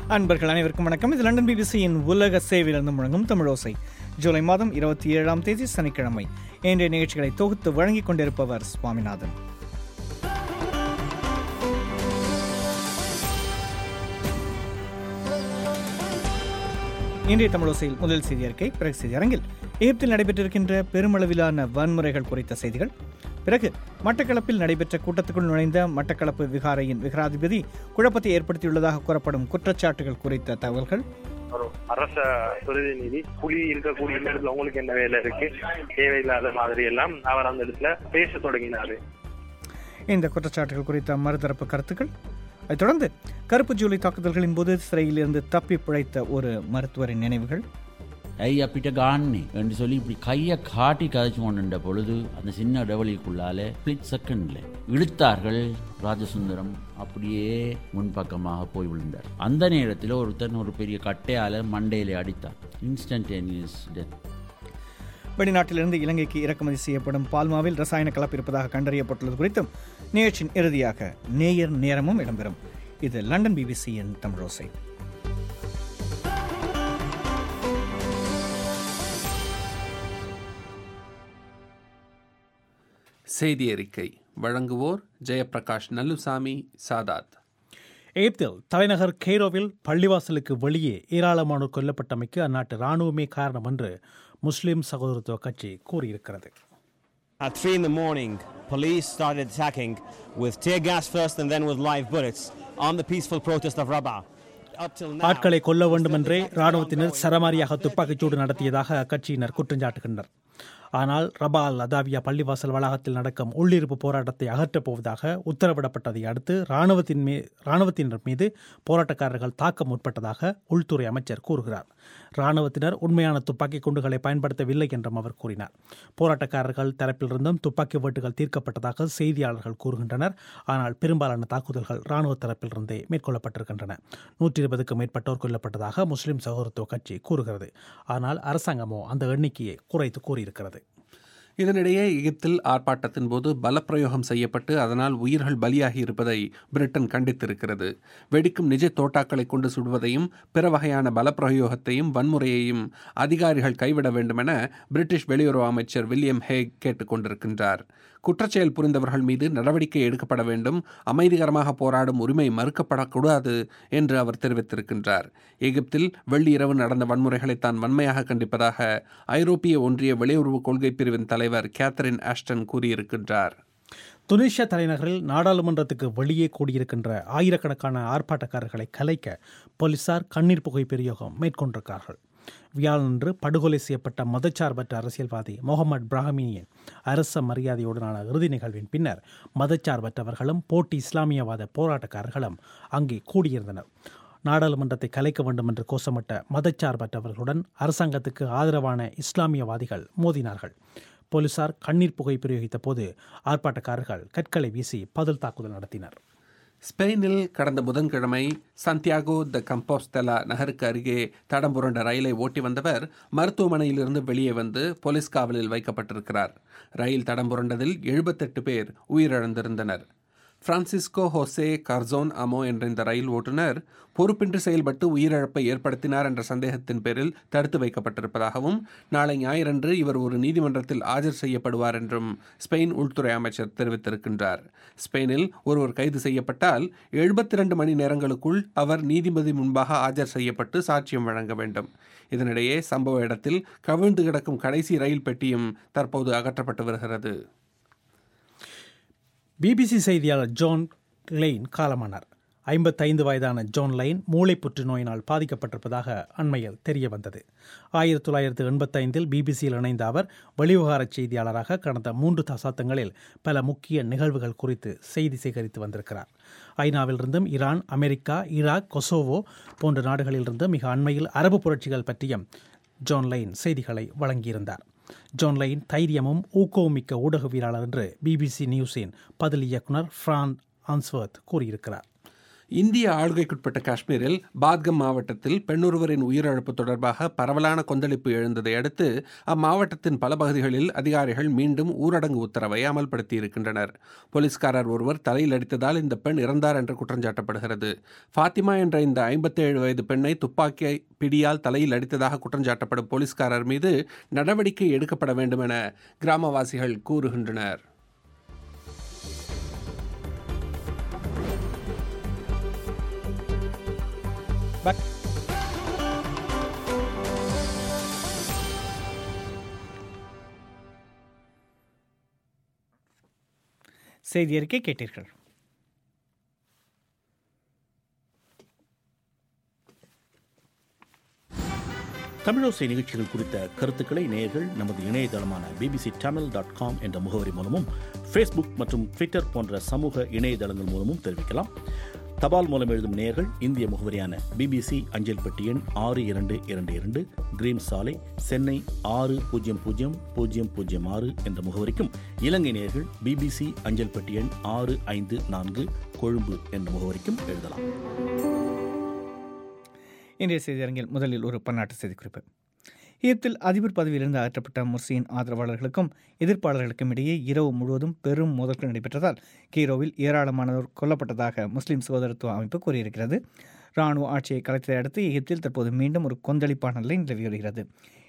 அன்பர்கள் அனைவருக்கும் வணக்கம் இது லண்டன் பிபிசியின் உலக சேவையிலிருந்து முழங்கும் தமிழோசை ஜூலை மாதம் இருபத்தி ஏழாம் தேதி சனிக்கிழமை இன்றைய நிகழ்ச்சிகளை தொகுத்து வழங்கிக் கொண்டிருப்பவர் சுவாமிநாதன் இன்றைய தமிழோசையில் முதல் செய்தி அறிக்கை பிறகு செய்தி அரங்கில் எகிப்தில் நடைபெற்றிருக்கின்ற பெருமளவிலான வன்முறைகள் குறித்த செய்திகள் பிறகு மட்டக்களப்பில் நடைபெற்ற கூட்டத்துக்குள் நுழைந்த மட்டக்களப்பு விகாரையின் விகாராதிபதி குழப்பத்தை ஏற்படுத்தியுள்ளதாக கூறப்படும் குற்றச்சாட்டுகள் குறித்த தகவல்கள் ஒரு அரச பிரதிநிதி புலி இருக்கக்கூடிய இடத்துல உங்களுக்கு என்ன வேலை இருக்கு தேவையில்லாத மாதிரி எல்லாம் அவர் அந்த இடத்துல பேச தொடங்கினாரு இந்த குற்றச்சாட்டுகள் குறித்த மறுதரப்பு கருத்துக்கள் அதைத் தொடர்ந்து கருப்பு ஜூலை தாக்குதல்களின் போது சிறையிலிருந்து தப்பி பிழைத்த ஒரு மருத்துவரின் நினைவுகள் ஐ අපිට ගාන්නේ என்று சொல்லி இப்படி கையை காட்டி கதைச்சு கொண்டிருந்த பொழுது அந்த சின்ன இடைவெளிக்குள்ளால ஸ்பிளிட் செகண்ட்ல இழுத்தார்கள் ராஜசுந்தரம் அப்படியே முன்பக்கமாக போய் விழுந்தார் அந்த நேரத்தில் ஒருத்தன் ஒரு பெரிய கட்டையால மண்டையில அடித்தார் இன்ஸ்டன்டேனியஸ் டெத் வெளிநாட்டிலிருந்து இலங்கைக்கு இறக்குமதி செய்யப்படும் பால்மாவில் ரசாயன கலப்பு இருப்பதாக கண்டறியப்பட்டுள்ளது குறித்தும் நிகழ்ச்சியின் இறுதியாக நேயர் நேரமும் இடம்பெறும் இது லண்டன் பிபிசியின் தமிழோசை செய்தி அறிக்கை வழங்குவோர் ஜெயப்பிரகாஷ் நல்லுசாமி சாதாத் எகிப்தில் தலைநகர் கெய்ரோவில் பள்ளிவாசலுக்கு வெளியே ஏராளமானோர் கொல்லப்பட்டமைக்கு அந்நாட்டு இராணுவமே காரணம் என்று முஸ்லிம் சகோதரத்துவ கட்சி கூறியிருக்கிறது At 3 in the morning, police started attacking with tear gas first and then with live bullets on the peaceful protest of Rabat. Up till now, ஆட்களை கொல்ல வேண்டுமென்றே இராணுவத்தினர் சரமாரியாக துப்பாக்கிச்சூடு நடத்தியதாக அக்கட்சியினர் குற்றஞ்சாட்டுகின்றனர் ஆனால் ரபா அல் அதாவியா பள்ளிவாசல் வளாகத்தில் நடக்கும் உள்ளிருப்பு போராட்டத்தை அகற்றப் போவதாக உத்தரவிடப்பட்டதை அடுத்து இராணுவத்தின் மீ இராணுவத்தினர் மீது போராட்டக்காரர்கள் தாக்க முற்பட்டதாக உள்துறை அமைச்சர் கூறுகிறார் இராணுவத்தினர் உண்மையான துப்பாக்கி குண்டுகளை பயன்படுத்தவில்லை என்றும் அவர் கூறினார் போராட்டக்காரர்கள் தரப்பிலிருந்தும் துப்பாக்கி வெட்டுகள் தீர்க்கப்பட்டதாக செய்தியாளர்கள் கூறுகின்றனர் ஆனால் பெரும்பாலான தாக்குதல்கள் இராணுவ தரப்பிலிருந்தே மேற்கொள்ளப்பட்டிருக்கின்றன நூற்றி இருபதுக்கும் மேற்பட்டோர் கொல்லப்பட்டதாக முஸ்லிம் சகோதரத்துவ கட்சி கூறுகிறது ஆனால் அரசாங்கமோ அந்த எண்ணிக்கையை குறைத்து கூறியிருக்கிறது இதனிடையே எகிப்தில் ஆர்ப்பாட்டத்தின் போது பலப்பிரயோகம் செய்யப்பட்டு அதனால் உயிர்கள் பலியாகி இருப்பதை பிரிட்டன் கண்டித்திருக்கிறது வெடிக்கும் நிஜ தோட்டாக்களை கொண்டு சுடுவதையும் பிற வகையான பலப்பிரயோகத்தையும் வன்முறையையும் அதிகாரிகள் கைவிட வேண்டுமென பிரிட்டிஷ் வெளியுறவு அமைச்சர் வில்லியம் ஹேக் கேட்டுக்கொண்டிருக்கின்றார் குற்றச்செயல் புரிந்தவர்கள் மீது நடவடிக்கை எடுக்கப்பட வேண்டும் அமைதிகரமாக போராடும் உரிமை மறுக்கப்படக்கூடாது என்று அவர் தெரிவித்திருக்கின்றார் எகிப்தில் வெள்ளி இரவு நடந்த வன்முறைகளை தான் வன்மையாக கண்டிப்பதாக ஐரோப்பிய ஒன்றிய வெளியுறவு கொள்கை பிரிவின் தலைவர் கேத்தரின் ஆஷ்டன் கூறியிருக்கின்றார் துனிஷியா தலைநகரில் நாடாளுமன்றத்துக்கு வெளியே கூடியிருக்கின்ற ஆயிரக்கணக்கான ஆர்ப்பாட்டக்காரர்களை கலைக்க போலீசார் கண்ணீர் புகை பிரயோகம் மேற்கொண்டிருக்கிறார்கள் வியாழன்று படுகொலை செய்யப்பட்ட மதச்சார்பற்ற அரசியல்வாதி முகமது பிராஹிமியின் அரச மரியாதையுடனான இறுதி நிகழ்வின் பின்னர் மதச்சார்பற்றவர்களும் போட்டி இஸ்லாமியவாத போராட்டக்காரர்களும் அங்கே கூடியிருந்தனர் நாடாளுமன்றத்தை கலைக்க வேண்டும் என்று கோஷமிட்ட மதச்சார்பற்றவர்களுடன் அரசாங்கத்துக்கு ஆதரவான இஸ்லாமியவாதிகள் மோதினார்கள் போலீசார் கண்ணீர் புகை பிரயோகித்த போது ஆர்ப்பாட்டக்காரர்கள் கற்களை வீசி பதில் தாக்குதல் நடத்தினர் ஸ்பெயினில் கடந்த புதன்கிழமை சந்தியாகோ த கம்போஸ்தலா நகருக்கு அருகே தடம் புரண்ட ரயிலை ஓட்டி வந்தவர் மருத்துவமனையிலிருந்து வெளியே வந்து போலீஸ் காவலில் வைக்கப்பட்டிருக்கிறார் ரயில் தடம் புரண்டதில் எழுபத்தெட்டு பேர் உயிரிழந்திருந்தனர் பிரான்சிஸ்கோ ஹோசே கர்சோன் அமோ என்ற இந்த ரயில் ஓட்டுநர் பொறுப்பின்றி செயல்பட்டு உயிரிழப்பை ஏற்படுத்தினார் என்ற சந்தேகத்தின் பேரில் தடுத்து வைக்கப்பட்டிருப்பதாகவும் நாளை ஞாயிறன்று இவர் ஒரு நீதிமன்றத்தில் ஆஜர் செய்யப்படுவார் என்றும் ஸ்பெயின் உள்துறை அமைச்சர் தெரிவித்திருக்கின்றார் ஸ்பெயினில் ஒருவர் கைது செய்யப்பட்டால் எழுபத்தி ரெண்டு மணி நேரங்களுக்குள் அவர் நீதிபதி முன்பாக ஆஜர் செய்யப்பட்டு சாட்சியம் வழங்க வேண்டும் இதனிடையே சம்பவ இடத்தில் கவிழ்ந்து கிடக்கும் கடைசி ரயில் பெட்டியும் தற்போது அகற்றப்பட்டு வருகிறது பிபிசி செய்தியாளர் ஜான் லைன் காலமானார் ஐம்பத்தைந்து வயதான ஜான் லைன் மூளை புற்றுநோயினால் பாதிக்கப்பட்டிருப்பதாக அண்மையில் தெரிய வந்தது ஆயிரத்தி தொள்ளாயிரத்து எண்பத்தைந்தில் பிபிசியில் இணைந்த அவர் வெளிவிவகார செய்தியாளராக கடந்த மூன்று தசாப்தங்களில் பல முக்கிய நிகழ்வுகள் குறித்து செய்தி சேகரித்து வந்திருக்கிறார் ஐநாவிலிருந்தும் ஈரான் அமெரிக்கா ஈராக் கொசோவோ போன்ற நாடுகளிலிருந்து மிக அண்மையில் அரபு புரட்சிகள் பற்றியும் ஜான் லைன் செய்திகளை வழங்கியிருந்தார் ஜான் லைன் தைரியமும் ஊக்கവും மிக்க ஊடகவியலாளர் என்று பிபிசி நியூஸின் பதில் இயக்குனர் ஃப்ரான் ஆன்ஸ்வர்த் கூறியிருக்கிறார் இந்திய ஆளுகைக்குட்பட்ட காஷ்மீரில் பாத்கம் மாவட்டத்தில் பெண்ணொருவரின் உயிரிழப்பு தொடர்பாக பரவலான கொந்தளிப்பு எழுந்ததை அடுத்து அம்மாவட்டத்தின் பல பகுதிகளில் அதிகாரிகள் மீண்டும் ஊரடங்கு உத்தரவை அமல்படுத்தி இருக்கின்றனர் போலீஸ்காரர் ஒருவர் தலையில் அடித்ததால் இந்த பெண் இறந்தார் என்று குற்றஞ்சாட்டப்படுகிறது ஃபாத்திமா என்ற இந்த ஐம்பத்தேழு வயது பெண்ணை துப்பாக்கி பிடியால் தலையில் அடித்ததாக குற்றஞ்சாட்டப்படும் போலீஸ்காரர் மீது நடவடிக்கை எடுக்கப்பட வேண்டும் என கிராமவாசிகள் கூறுகின்றனர் செய்தி அறிக்கை கேட்டீர்கள் தமிழோசை நிகழ்ச்சிகள் குறித்த கருத்துக்களை நேயர்கள் நமது இணையதளமான பிபிசி தமிழ் டாட் காம் என்ற முகவரி மூலமும் ஃபேஸ்புக் மற்றும் ட்விட்டர் போன்ற சமூக இணையதளங்கள் மூலமும் தெரிவிக்கலாம் தபால் மூலம் எழுதும் நேயர்கள் இந்திய முகவரியான பிபிசி அஞ்சல் பெட்டி எண் ஆறு இரண்டு இரண்டு இரண்டு கிரீம் சாலை சென்னை ஆறு பூஜ்ஜியம் பூஜ்ஜியம் பூஜ்ஜியம் பூஜ்ஜியம் ஆறு என்ற முகவரிக்கும் இலங்கை நேயர்கள் பிபிசி அஞ்சல் பெட்டி எண் ஆறு ஐந்து நான்கு கொழும்பு என்ற முகவரிக்கும் எழுதலாம் இன்றைய செய்தியரங்கில் முதலில் ஒரு பன்னாட்டு செய்திக்குறிப்பு ஈப்தில் அதிபர் பதவியிலிருந்து அகற்றப்பட்ட முர்சியின் ஆதரவாளர்களுக்கும் எதிர்ப்பாளர்களுக்கும் இடையே இரவு முழுவதும் பெரும் மோதல்கள் நடைபெற்றதால் கீரோவில் ஏராளமானோர் கொல்லப்பட்டதாக முஸ்லிம் சகோதரத்துவ அமைப்பு கூறியிருக்கிறது இராணுவ ஆட்சியை கலைத்ததை அடுத்து எகிப்தில் தற்போது மீண்டும் ஒரு கொந்தளிப்பான நிலை நிலவி வருகிறது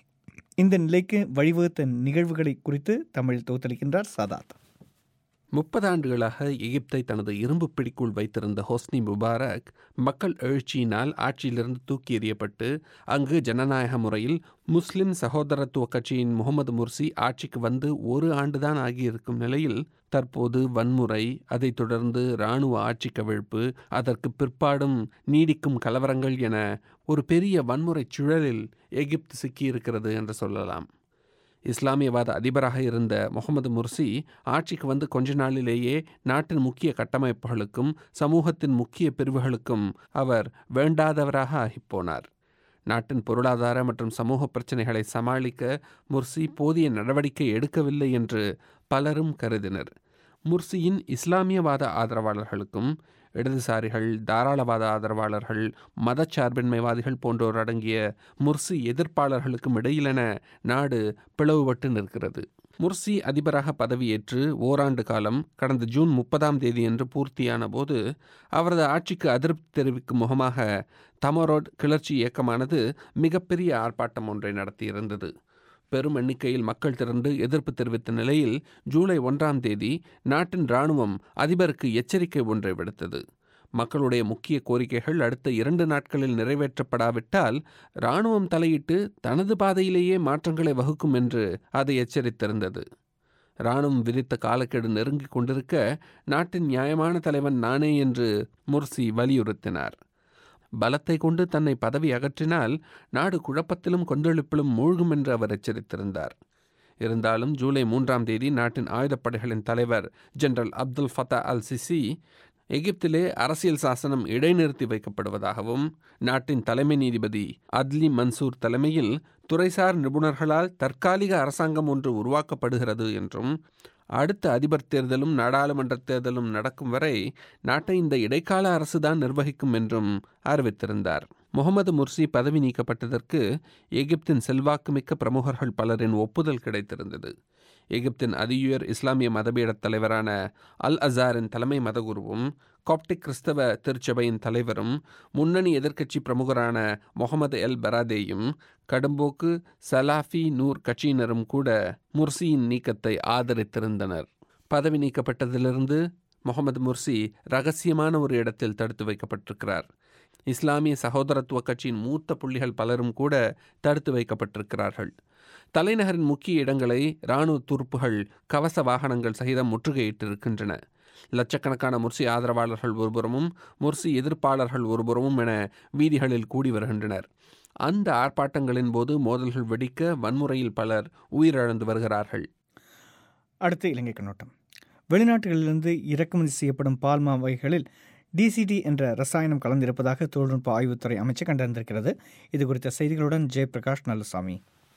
இந்த நிலைக்கு வழிவகுத்த நிகழ்வுகளை குறித்து தமிழில் தொகுத்தளிக்கின்றார் சாதாத் முப்பது ஆண்டுகளாக எகிப்தை தனது இரும்பு பிடிக்குள் வைத்திருந்த ஹோஸ்னி முபாரக் மக்கள் எழுச்சியினால் ஆட்சியிலிருந்து தூக்கி எறியப்பட்டு அங்கு ஜனநாயக முறையில் முஸ்லிம் சகோதரத்துவ கட்சியின் முகமது முர்சி ஆட்சிக்கு வந்து ஒரு ஆண்டுதான் ஆகியிருக்கும் நிலையில் தற்போது வன்முறை அதைத் தொடர்ந்து இராணுவ ஆட்சி கவிழ்ப்பு அதற்கு பிற்பாடும் நீடிக்கும் கலவரங்கள் என ஒரு பெரிய வன்முறை சுழலில் எகிப்து சிக்கியிருக்கிறது என்று சொல்லலாம் இஸ்லாமியவாத அதிபராக இருந்த முகமது முர்சி ஆட்சிக்கு வந்து கொஞ்ச நாளிலேயே நாட்டின் முக்கிய கட்டமைப்புகளுக்கும் சமூகத்தின் முக்கிய பிரிவுகளுக்கும் அவர் வேண்டாதவராக ஆகிப்போனார் நாட்டின் பொருளாதார மற்றும் சமூக பிரச்சனைகளை சமாளிக்க முர்சி போதிய நடவடிக்கை எடுக்கவில்லை என்று பலரும் கருதினர் முர்சியின் இஸ்லாமியவாத ஆதரவாளர்களுக்கும் இடதுசாரிகள் தாராளவாத ஆதரவாளர்கள் மதச்சார்பின்மைவாதிகள் போன்றோர் அடங்கிய முர்சி எதிர்ப்பாளர்களுக்கும் இடையிலென நாடு பிளவுபட்டு நிற்கிறது முர்சி அதிபராக பதவியேற்று ஓராண்டு காலம் கடந்த ஜூன் முப்பதாம் தேதியன்று பூர்த்தியான போது அவரது ஆட்சிக்கு அதிருப்தி தெரிவிக்கும் முகமாக தமரோட் கிளர்ச்சி இயக்கமானது மிகப்பெரிய ஆர்ப்பாட்டம் ஒன்றை நடத்தியிருந்தது பெரும் எண்ணிக்கையில் மக்கள் திரண்டு எதிர்ப்பு தெரிவித்த நிலையில் ஜூலை ஒன்றாம் தேதி நாட்டின் இராணுவம் அதிபருக்கு எச்சரிக்கை ஒன்றை விடுத்தது மக்களுடைய முக்கிய கோரிக்கைகள் அடுத்த இரண்டு நாட்களில் நிறைவேற்றப்படாவிட்டால் இராணுவம் தலையிட்டு தனது பாதையிலேயே மாற்றங்களை வகுக்கும் என்று அது எச்சரித்திருந்தது இராணுவம் விதித்த காலக்கெடு நெருங்கிக் கொண்டிருக்க நாட்டின் நியாயமான தலைவன் நானே என்று முர்சி வலியுறுத்தினார் பலத்தை கொண்டு தன்னை பதவி அகற்றினால் நாடு குழப்பத்திலும் கொந்தளிப்பிலும் மூழ்கும் என்று அவர் எச்சரித்திருந்தார் இருந்தாலும் ஜூலை மூன்றாம் தேதி நாட்டின் ஆயுதப்படைகளின் தலைவர் General Abdul Fattah al Sisi எகிப்திலே அரசியல் சாசனம் இடைநிறுத்தி வைக்கப்படுவதாகவும் நாட்டின் தலைமை நீதிபதி அத்லி மன்சூர் தலைமையில் துறைசார் நிபுணர்களால் தற்காலிக அரசாங்கம் ஒன்று உருவாக்கப்படுகிறது என்றும் அடுத்த அதிபர் தேர்தலும் நாடாளுமன்ற தேர்தலும் நடக்கும் வரை நாட்டை இந்த இடைக்கால அரசுதான் நிர்வகிக்கும் என்றும் அறிவித்திருந்தார் முகமது முர்சி பதவி நீக்கப்பட்டதற்கு எகிப்தின் செல்வாக்குமிக்க பிரமுகர்கள் பலரின் ஒப்புதல் கிடைத்திருந்தது எகிப்தின் அதியுயர் இஸ்லாமிய மதபீடத் தலைவரான அல் அசாரின் தலைமை மதகுருவும் காப்டிக் கிறிஸ்தவ திருச்சபையின் தலைவரும் முன்னணி எதிர்க்கட்சி பிரமுகரான முகமது எல் பராதேயும் கடும்போக்கு சலாஃபி நூர் கட்சியினரும் கூட முர்சியின் நீக்கத்தை ஆதரித்திருந்தனர் பதவி நீக்கப்பட்டதிலிருந்து முகமது முர்சி ரகசியமான ஒரு இடத்தில் தடுத்து வைக்கப்பட்டிருக்கிறார் இஸ்லாமிய சகோதரத்துவ கட்சியின் மூத்த புள்ளிகள் பலரும் கூட தடுத்து வைக்கப்பட்டிருக்கிறார்கள் தலைநகரின் முக்கிய இடங்களை இராணுவ துருப்புகள் கவச வாகனங்கள் சகிதம் முற்றுகையிட்டிருக்கின்றன லட்சக்கணக்கான முர்சி ஆதரவாளர்கள் ஒருபுறமும் முர்சி எதிர்ப்பாளர்கள் ஒருபுறமும் என வீதிகளில் கூடி வருகின்றனர் அந்த ஆர்ப்பாட்டங்களின் போது மோதல்கள் வெடிக்க வன்முறையில் பலர் உயிரிழந்து வருகிறார்கள் அடுத்து இலங்கை கண்ணோட்டம் வெளிநாடுகளிலிருந்து இறக்குமதி செய்யப்படும் பால்மா வகைகளில் டிசிடி என்ற ரசாயனம் கலந்திருப்பதாக தொழில்நுட்ப ஆய்வுத்துறை அமைச்சு கண்டறிந்திருக்கிறது இது குறித்த செய்திகளுடன் ஜெயபிரகாஷ் நல்லசாமி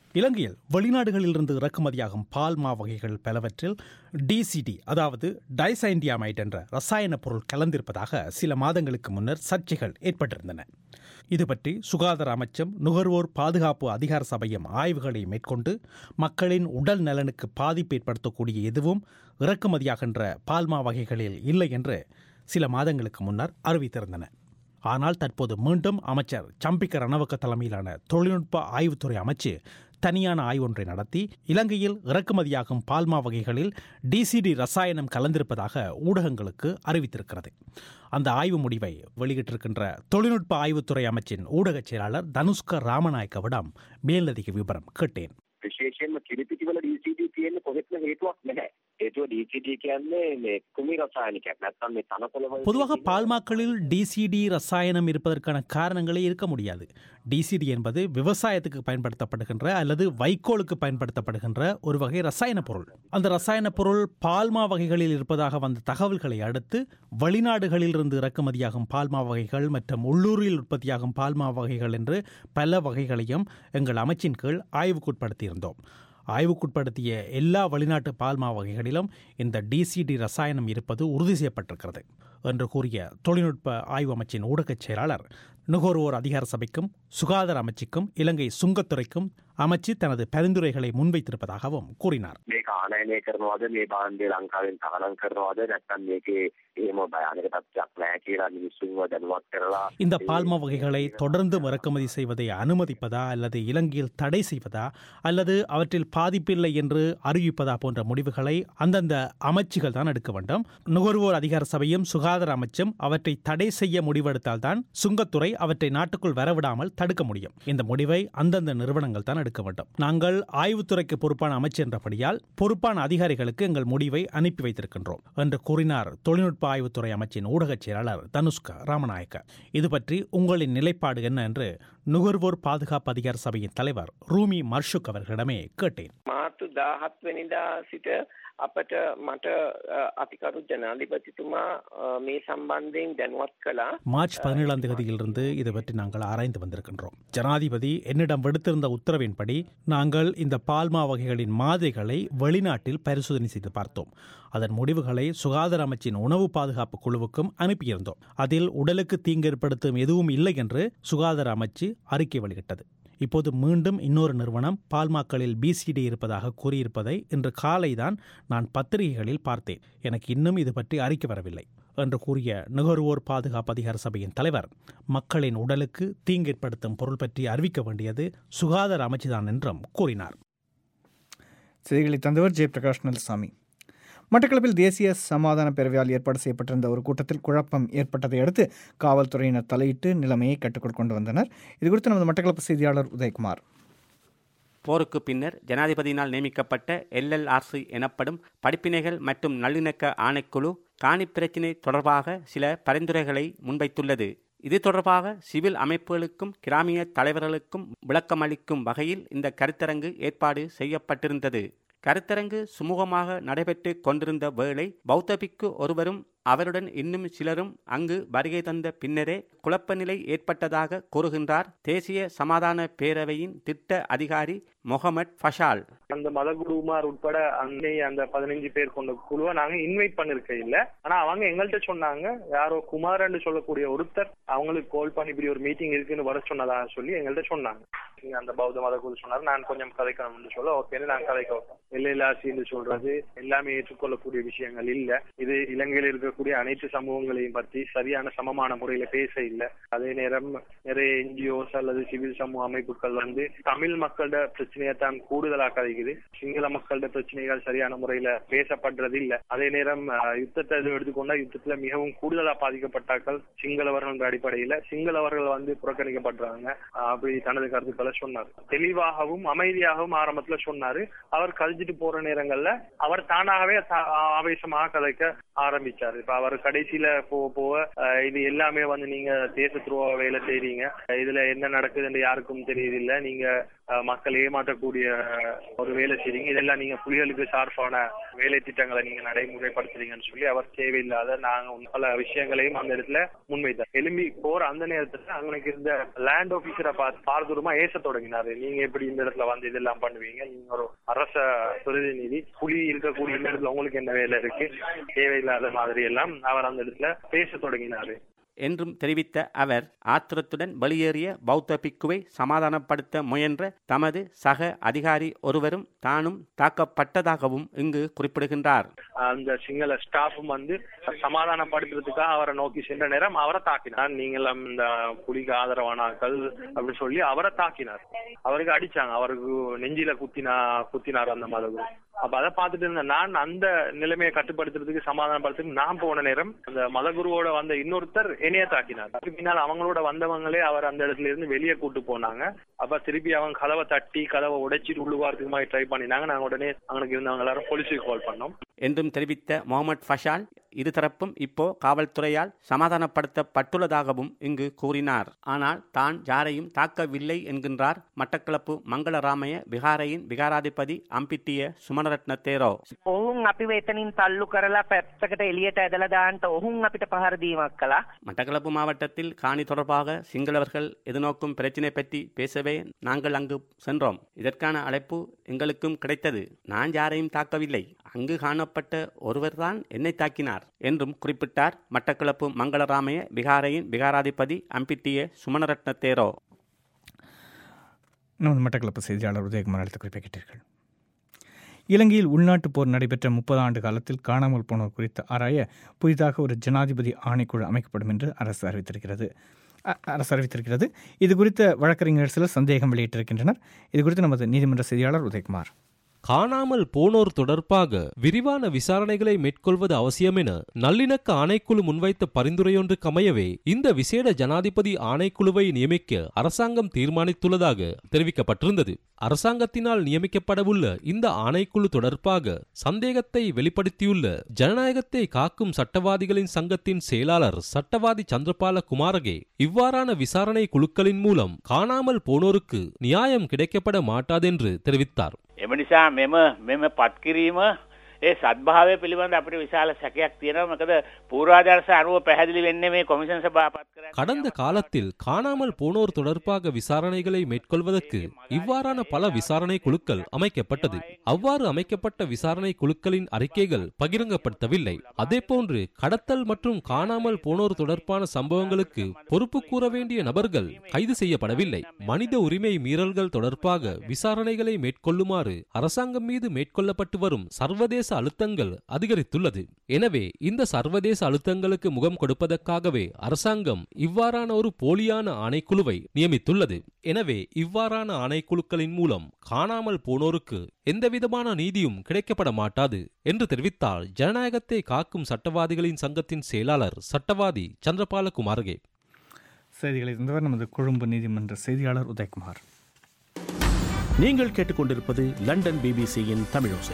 இலங்கையில் வெளிநாடுகளிலிருந்து இறக்குமதியாகும் பால் மா வகைகள் பலவற்றில் டிசிடி அதாவது டைசைண்டியாமைட் என்ற ரசாயன பொருள் கலந்திருப்பதாக சில மாதங்களுக்கு முன்னர் சர்ச்சைகள் ஏற்பட்டிருந்தன இது பற்றி சுகாதார அமைச்சம் நுகர்வோர் பாதுகாப்பு அதிகார சபையும் ஆய்வுகளை மேற்கொண்டு மக்களின் உடல் நலனுக்கு பாதிப்பு ஏற்படுத்தக்கூடிய எதுவும் இறக்குமதியாகின்ற பால்மா வகைகளில் இல்லை என்று சில மாதங்களுக்கு முன்னர் அறிவித்திருந்தன ஆனால் தற்போது மீண்டும் அமைச்சர் சம்பிக்க ரணவக்க தலைமையிலான தொழில்நுட்ப ஆய்வுத்துறை அமைச்சு தனியான ஆய்வொன்றை நடத்தி இலங்கையில் இறக்குமதியாகும் பால்மா வகைகளில் டிசிடி ரசாயனம் கலந்திருப்பதாக ஊடகங்களுக்கு அறிவித்திருக்கிறது அந்த ஆய்வு முடிவை வெளியிட்டிருக்கின்ற தொழில்நுட்ப ஆய்வுத்துறை அமைச்சின் ஊடகச் செயலாளர் தனுஷ்க ராமநாயக்கவிடம் மேலதிக விவரம் கேட்டேன் විශේෂයෙන්ම කිරිපිටිවල DCD තියෙන කොහෙත්ම හේතුවක් නැහැ. හේතුව DCD කියන්නේ මේ කුමි රසායනිකයක්. නැත්නම් මේ තනකොළ වල பொதுவாக பால்மாக்களில் டிசிடி ரசாயனம் இருப்பதற்கான காரணங்களே இருக்க முடியாது டிசிடி என்பது விவசாயத்துக்கு பயன்படுத்தப்படுகின்ற அல்லது வைக்கோலுக்கு பயன்படுத்தப்படுகின்ற ஒரு வகை ரசாயன பொருள் அந்த ரசாயன பொருள் பால்மா வகைகளில் இருப்பதாக வந்த தகவல்களை அடுத்து வெளிநாடுகளில் இருந்து இறக்குமதியாகும் பால்மா வகைகள் மற்றும் உள்ளூரில் உற்பத்தியாகும் பால்மா வகைகள் என்று பல வகைகளையும் எங்கள் அமைச்சின் கீழ் ஆய்வுக்குட்படுத்தியிருந்தோம் ஆய்வுக்குட்படுத்திய எல்லா வெளிநாட்டு பால்மா வகைகளிலும் இந்த டிசிடி ரசாயனம் இருப்பது உறுதி செய்யப்பட்டிருக்கிறது என்று கூறிய தொழில்நுட்ப ஆய்வு அமைச்சின் ஊடகச் செயலாளர் நுகர்வோர் அதிகார சபைக்கும் சுகாதார அமைச்சுக்கும் இலங்கை சுங்கத்துறைக்கும் அமைச்சு தனது பரிந்துரைகளை முன்வைத்திருப்பதாகவும் கூறினார் මේක ආනයනය කරනවද මේ භාණ්ඩය ලංකාවෙන් තහනම් කරනවද නැත්නම් මේකේ එහෙම භයානක තත්ත්වයක් නැහැ කියලා මිනිස්සුන්ව දැනුවත් කරලා இந்த பால்மா வகைகளை தொடர்ந்து இறக்குமதி செய்வதை அனுமதிப்பதா அல்லது இலங்கையில் தடை செய்வதா அல்லது அவற்றில் பாதிப்பில்லை என்று அறிவிப்பதா போன்ற முடிவுகளை அந்தந்த அமைச்சுகள் தான் எடுக்க வேண்டும் நுகர்வோர் அதிகார சபையும் சுகாதார அமைச்சும் அவற்றை தடை செய்ய முடிவெடுத்தால்தான் சுங்கத்துறை அவற்றை நாட்டுக்குள் வரவிடாமல் தடுக்க முடியும் இந்த முடிவை அந்தந்த நிறுவனங்கள் தான் எடுக்க வேண்டும் நாங்கள் ஆய்வுத்துறைக்கு பொறுப்பான அமைச்சர் என்றபடியால் பொறுப்பான அதிகாரிகளுக்கு எங்கள் முடிவை அனுப்பி வைத்திருக்கின்றோம் என்று கூறினார் தொழில்நுட்ப ஆய்வுத்துறை அமைச்சின் ஊடகச் செயலாளர் தனுஷ்க ராமநாயக்க இது பற்றி உங்களின் நிலைப்பாடு என்ன என்று நுகர்வோர் பாதுகாப்பு அதிகார சபையின் தலைவர் ரூமி மர்ஷுக் அவர்களிடமே கேட்டேன் මාර්තු දාහත් වෙනිදා සිට අපට මට අ, අතිකරු ජනාධිපතිතුමා අ, මේ සම්බන්ධයෙන් දැනුවත් කළා மார்ச் பதினேழாம் தேதியிலிருந்து இது பற்றி நாங்கள் ஆராய்ந்து வந்திருக்கின்றோம் ஜனாதிபதி என்னிடம் விடுத்திருந்த உத்தரவின்படி நாங்கள் இந்த பால்மா வகைகளின் மாதிரிகளை வெளிநாட்டில் பரிசோதனை செய்து பார்த்தோம் அதன் முடிவுகளை சுகாதார அமைச்சின் உணவு பாதுகாப்பு குழுவுக்கும் அனுப்பியிருந்தோம் அதில் உடலுக்கு தீங்கு ஏற்படுத்தும் எதுவும் இல்லை என்று சுகாதார அமைச்சு அறிக்கை வெளியிட்டது இப்போது மீண்டும் இன்னொரு நிறுவனம் பால்மாக்களில் பிசிடி இருப்பதாக கூறியிருப்பதை இன்று காலைதான் நான் பத்திரிகைகளில் பார்த்தேன் எனக்கு இன்னும் இது பற்றி அறிக்கை வரவில்லை என்று கூறிய நுகர்வோர் பாதுகாப்பு அதிகார சபையின் தலைவர் மக்களின் உடலுக்கு தீங்கேற்படுத்தும் பொருள் பற்றி அறிவிக்க வேண்டியது சுகாதார அமைச்சுதான் என்றும் கூறினார் செய்திகளை தந்தவர் ஜெய பிரகாஷ் நல்சாமி மட்டக்களப்பில் தேசிய சமாதான பேரவையால் ஏற்பாடு செய்யப்பட்டிருந்த ஒரு கூட்டத்தில் குழப்பம் ஏற்பட்டதை அடுத்து காவல்துறையினர் தலையிட்டு நிலைமையை கட்டுக்குள் கொண்டு வந்தனர் இதுகுறித்து நமது மட்டக்களப்பு செய்தியாளர் உதயகுமார் போருக்கு பின்னர் ஜனாதிபதியினால் நியமிக்கப்பட்ட எல்எல்ஆர்சி எனப்படும் படிப்பினைகள் மற்றும் நல்லிணக்க ஆணைக்குழு காணி பிரச்சினை தொடர்பாக சில பரிந்துரைகளை முன்வைத்துள்ளது இது தொடர்பாக சிவில் அமைப்புகளுக்கும் கிராமிய தலைவர்களுக்கும் விளக்கமளிக்கும் வகையில் இந்த கருத்தரங்கு ஏற்பாடு செய்யப்பட்டிருந்தது கருத்தரங்கு சுமூகமாக நடைபெற்று கொண்டிருந்த வேளை பௌத்தபிக்கு ஒருவரும் அவருடன் இன்னும் சிலரும் அங்கு வருகை தந்த பின்னரே குழப்ப நிலை ஏற்பட்டதாக கூறுகின்றார் தேசிய சமாதான பேரவையின் திட்ட அதிகாரி மொஹமட் ஃபஷால் அந்த மதகுருமார் உட்பட அன்னை அந்த பதினஞ்சு பேர் கொண்ட குழுவை நாங்க இன்வைட் பண்ணிருக்க இல்ல ஆனா அவங்க எங்கள்கிட்ட சொன்னாங்க யாரோ குமாரன்னு சொல்லக்கூடிய ஒருத்தர் அவங்களுக்கு கால் பண்ணி இப்படி ஒரு மீட்டிங் இருக்குன்னு வர சொன்னதாக சொல்லி எங்கள்கிட்ட சொன்னாங்க நீங்க அந்த பௌத்த மத குரு சொன்னாரு நான் கொஞ்சம் கதைக்கணும்னு சொல்ல ஓகேன்னு நான் கதைக்க வைப்பேன் எல்லைலாசின்னு சொல்றது எல்லாமே ஏற்றுக்கொள்ளக்கூடிய விஷயங்கள் இல்ல இது இலங்கையில் இருக்கக்கூடிய அனைத்து சமூகங்களையும் பற்றி சரியான சமமான முறையில பேச இல்ல அதே நேரம் நிறைய என்ஜிஓஸ் அல்லது சிவில் சமூக அமைப்புகள் வந்து தமிழ் மக்களோட பிரச்சனையை தான் கூடுதலா கதைக்குது சிங்கள மக்களோட பிரச்சனைகள் சரியான முறையில பேசப்படுறது இல்ல அதே நேரம் அஹ், யுத்தத்தை இது எடுத்துக்கொண்டா யுத்தத்துல மிகவும் கூடுதலா பாதிக்கப்பட்டார்கள் சிங்களவர்கள் என்ற அடிப்படையில சிங்களவர்கள் வந்து புறக்கணிக்கப்படுறாங்க அஹ், அப்படி தனது கருத்துக்களை சொன்னார் தெளிவாகவும் அமைதியாகவும் ஆரம்பத்துல சொன்னாரு அவர் கழிச்சிட்டு போற நேரங்கள்ல அவர் தானாகவே தா- ஆவேசமாக கதைக்க ஆரம்பிச்சாரு இப்ப அவர் கடைசியில போக போக அஹ், இது எல்லாமே வந்து நீங்க தேச துரோக வேலை செய்றீங்க இதுல என்ன நடக்குதுன்னு யாருக்கும் தெரியுது இல்ல நீங்க அஹ், மக்களை ஏமாற்றக்கூடிய ஒரு வேலை செய்றீங்க இதெல்லாம் நீங்க புலிகளுக்கு சார்பான வேலை திட்டங்களை நீங்க நடைமுறைப்படுத்துறீங்கன்னு சொல்லி அவர் தேவையில்லாத நாங்க பல விஷயங்களையும் அந்த இடத்துல முன்வைத்தார் எலும்பி போற அந்த நேரத்துல அங்கனைக்கு இருந்த லேண்ட் ஆபீசரை பார்த்து பாரதூரமா ஏச தொடங்கினாரு நீங்க எப்படி இந்த இடத்துல வந்து இதெல்லாம் பண்ணுவீங்க நீங்க ஒரு அரச பிரதிநிதி புலி இருக்கக்கூடிய இந்த இடத்துல உங்களுக்கு என்ன வேலை இருக்கு தேவையில்லாத மாதிரி எல்லாம் அவர் அந்த இடத்துல பேச தொடங்கினாரு என்றும் தெரிவித்த அவர் ஆத்திரத்துடன் வெளியேறிய பௌத்த பிக்குவை சமாதானப்படுத்த முயன்ற தமது சக அதிகாரி ஒருவரும் தானும் தாக்கப்பட்டதாகவும் இங்கு குறிப்பிடுகின்றார் அந்த சிங்கள ஸ்டாஃபும் வந்து சமாதானப்படுத்துறதுக்காக அவரை நோக்கி சென்ற நேரம் அவரை தாக்கினார் நீங்களும் இந்த புலிக்கு ஆதரவானாக்கள் அப்படின்னு சொல்லி அவரை தாக்கினார் அவருக்கு அடிச்சாங்க அவருக்கு நெஞ்சில குத்தினா குத்தினார் அந்த மதகு அப்ப அதை பார்த்துட்டு இருந்த நான் அந்த நிலைமையை கட்டுப்படுத்துறதுக்கு சமாதானப்படுத்துறதுக்கு நான் போன நேரம் அந்த மதகுருவோட வந்த இன்னொருத்தர் என்னைய தாக்கினார் அதுக்கு பின்னால் அவங்களோட வந்தவங்களே அவர் அந்த இடத்துல இருந்து வெளியே கூட்டு போனாங்க அப்ப திருப்பி அவங்க கதவை தட்டி கதவை உடைச்சிட்டு உள்ளுவாரத்துக்கு மாதிரி ட்ரை பண்ணினாங்க நாங்க உடனே அங்களுக்கு இருந்தவங்க எல்லாரும் போலீஸுக்கு கால் பண்ணோம் என்றும் தெரிவித்த முகமது ஃபஷால் இருதரப்பும் இப்போ காவல்துறையால் சமாதானப்படுத்தப்பட்டுள்ளதாகவும் இங்கு கூறினார் ஆனால் தான் யாரையும் தாக்கவில்லை என்கின்றார் மட்டக்களப்பு மங்களராமய விகாரையின் விகாராதிபதி அம்பிட்டிய சுமணரத்ன தேரோ ඔවුන් අපිව එතනින් තල්ලු කරලා පැත්තකට එළියට ඇදලා දාන්නට ඔවුන් අපිට පහර දීමක් කළා. மட்டக்களப்பு மாவட்டத்தில் காணி தொடர்பாக சிங்களவர்கள் எதிர்நோக்கும் பிரச்சினை பற்றி பேசவே நாங்கள் அங்கு சென்றோம் இதற்கான அழைப்பு எங்களுக்கும் கிடைத்தது நான் யாரையும் தாக்கவில்லை அங்கு காணப்பட்ட ஒருவர்தான் என்னை தாக்கினார் என்றும் குறிப்பிட்டார் மட்டக்களப்பு மங்களராமய விகாரையின் விகாராதிபதி அம்பிட்டிய சுமணரத்ன தேரோ நமது மட்டக்களப்பு செய்தியாளர் உதயகுமார் அளித்த குறிப்பை கேட்டீர்கள் இலங்கையில் உள்நாட்டுப் போர் நடைபெற்ற முப்பது ஆண்டு காலத்தில் காணாமல் போனோர் குறித்து ஆராய புதிதாக ஒரு ஜனாதிபதி ஆணைக்குழு அமைக்கப்படும் என்று அரசு அறிவித்திருக்கிறது அ- அரசு அறிவித்திருக்கிறது இது குறித்த வழக்கறிஞர் சிலர் சந்தேகம் வெளியிட்டிருக்கின்றனர் இது குறித்து நமது நீதிமன்ற செய்தியாளர் உதயகுமார் காணாமல் போனோர் தொடர்பாக விரிவான விசாரணைகளை மேற்கொள்வது அவசியம் என நல்லிணக்க ஆணைக்குழு முன்வைத்த பரிந்துரையொன்றுக்கு அமையவே இந்த விசேட ஜனாதிபதி ஆணைக்குழுவை நியமிக்க அரசாங்கம் தீர்மானித்துள்ளதாக தெரிவிக்கப்பட்டிருந்தது அரசாங்கத்தினால் நியமிக்கப்படவுள்ள இந்த ஆணைக்குழு தொடர்பாக சந்தேகத்தை வெளிப்படுத்தியுள்ள ஜனநாயகத்தை காக்கும் சட்டவாதிகளின் சங்கத்தின் செயலாளர் சட்டவாதி சந்திரபால குமாரகே இவ்வாறான விசாரணை குழுக்களின் மூலம் காணாமல் போனோருக்கு நியாயம் கிடைக்கப்பட மாட்டாதென்று தெரிவித்தார் එම නිසා මෙම මෙම පත්කිරීම ඒ සත්භාවය පිළිබඳ අපිට විශාල සැකයක් තියෙනවා මොකද පූර්වාදර්ශ අනුව පැහැදිලි වෙන්නේ මේ කොමිෂන් සභාපත් කර கடந்த காலத்தில் காணாமல் போனோர் தொடர்பாக விசாரணைகளை மேற்கொள்வதற்கு இவ்வாறான பல விசாரணை குழுக்கள் அமைக்கப்பட்டது அவ்வாறு அமைக்கப்பட்ட விசாரணை குழுக்களின் அறிக்கைகள் பகிரங்கப்படுத்தவில்லை அதேபோன்று கடத்தல் மற்றும் காணாமல் போனோர் தொடர்பான சம்பவங்களுக்கு பொறுப்பு கூற வேண்டிய நபர்கள் கைது செய்யப்படவில்லை மனித உரிமை மீறல்கள் தொடர்பாக விசாரணைகளை மேற்கொள்ளுமாறு அரசாங்கம் மீது மேற்கொள்ளப்பட்டு வரும் சர்வதேச அழுத்தங்கள் அதிகரித்துள்ளது எனவே இந்த சர்வதேச அழுத்தங்களுக்கு முகம் கொடுப்பதற்காகவே அரசாங்கம் இவ்வாறான ஒரு போலியான ஆணைக்குழுவை நியமித்துள்ளது எனவே இவ்வாறான ஆணைக்குழுக்களின் மூலம் காணாமல் போனோருக்கு எந்தவிதமான நீதியும் கிடைக்கப்பட மாட்டாது என்று தெரிவித்தார் ஜனநாயகத்தை காக்கும் சட்டவாதிகளின் சங்கத்தின் செயலாளர் சட்டவாதி சந்திரபால குமாரகே செய்திகளை இருந்தவர் நமது கொழும்பு நீதிமன்ற செய்தியாளர் உதயகுமார் நீங்கள் கேட்டுக்கொண்டிருப்பது லண்டன் பிபிசியின் தமிழோசை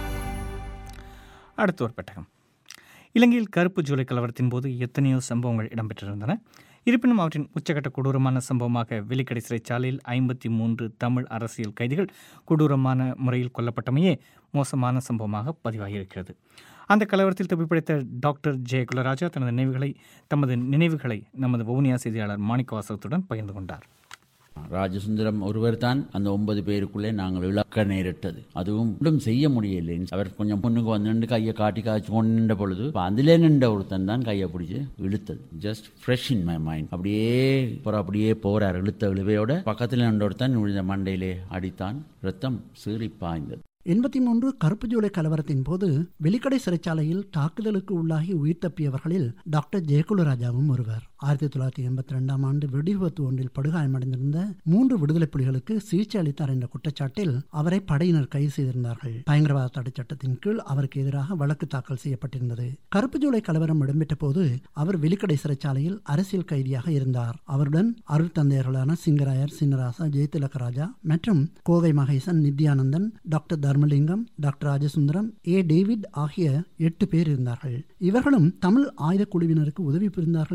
அடுத்த ஒரு பெட்டகம் இலங்கையில் கருப்பு ஜூலை கலவரத்தின் போது எத்தனையோ சம்பவங்கள் இடம்பெற்றிருந்தன இருப்பினும் அவற்றின் உச்சகட்ட கொடூரமான சம்பவமாக வெலிக்கடை சிறைச்சாலையில் ஐம்பத்தி மூன்று தமிழ் அரசியல் கைதிகள் கொடூரமான முறையில் கொல்லப்பட்டமையே மோசமான சம்பவமாக பதிவாகியிருக்கிறது அந்த கலவரத்தில் தப்பிப்பிழைத்த டாக்டர் ஜெய குலராஜா தனது நினைவுகளை தமது நினைவுகளை நமது வவுனியா செய்தியாளர் மாணிக்கவாசகத்துடன் பகிர்ந்து கொண்டார் ராஜசுந்தரம் ஒருவர் தான் அந்த ஒன்பது பேருக்குள்ளே நாங்கள் இழக்க நேரிட்டது அதுவும் ஒன்றும் செய்ய முடியலை அவர் கொஞ்சம் பொண்ணுக்கு வந்து நின்று கையை காட்டி காய்ச்சி கொண்டு நின்ற பொழுது இப்ப அதிலே நின்ற ஒருத்தன் தான் கையை பிடிச்சி இழுத்தது just fresh in my mind அப்படியே அப்புறம் அப்படியே போறார் இழுத்த இழுவையோட பக்கத்தில் நின்ற ஒருத்தன் விழுந்த மண்டையிலே அடித்தான் ரத்தம் சீறி பாய்ந்தது எண்பத்தி மூன்று கருப்பு ஜூலை கலவரத்தின் போது வெளிக்கடை சிறைச்சாலையில் தாக்குதலுக்கு உள்ளாகி உயிர் தப்பியவர்களில் டாக்டர் ஜெயக்குலராஜாவும் ஒருவர் ஆயிரத்தி தொள்ளாயிரத்தி எண்பத்தி ரெண்டாம் ஆண்டு வெடிவிபத்து ஒன்றில் படுகாயமடைந்திருந்த மூன்று விடுதலை புலிகளுக்கு சிகிச்சை அளித்தார் என்ற குற்றச்சாட்டில் அவரை படையினர் கைது செய்திருந்தார்கள் பயங்கரவாத தடை சட்டத்தின் கீழ் அவருக்கு எதிராக வழக்கு தாக்கல் செய்யப்பட்டிருந்தது கருப்பு ஜூலை கலவரம் இடம்பெற்ற போது அவர் வெளிக்கடை சிறைச்சாலையில் அரசியல் கைதியாக இருந்தார் அவருடன் அருள் தந்தையர்களான சிங்கராயர் சின்னராசா ஜெயதிலகராஜா மற்றும் Kovai Mahesan Nithyanandan doctor Tharmalingam doctor Rajasundaram A David ஆகிய எட்டு பேர் இருந்தார்கள் இவர்களும் தமிழ் ஆயுத குழுவினருக்கு உதவி புரிந்தார்கள் என்ற குற்றச்சாட்டு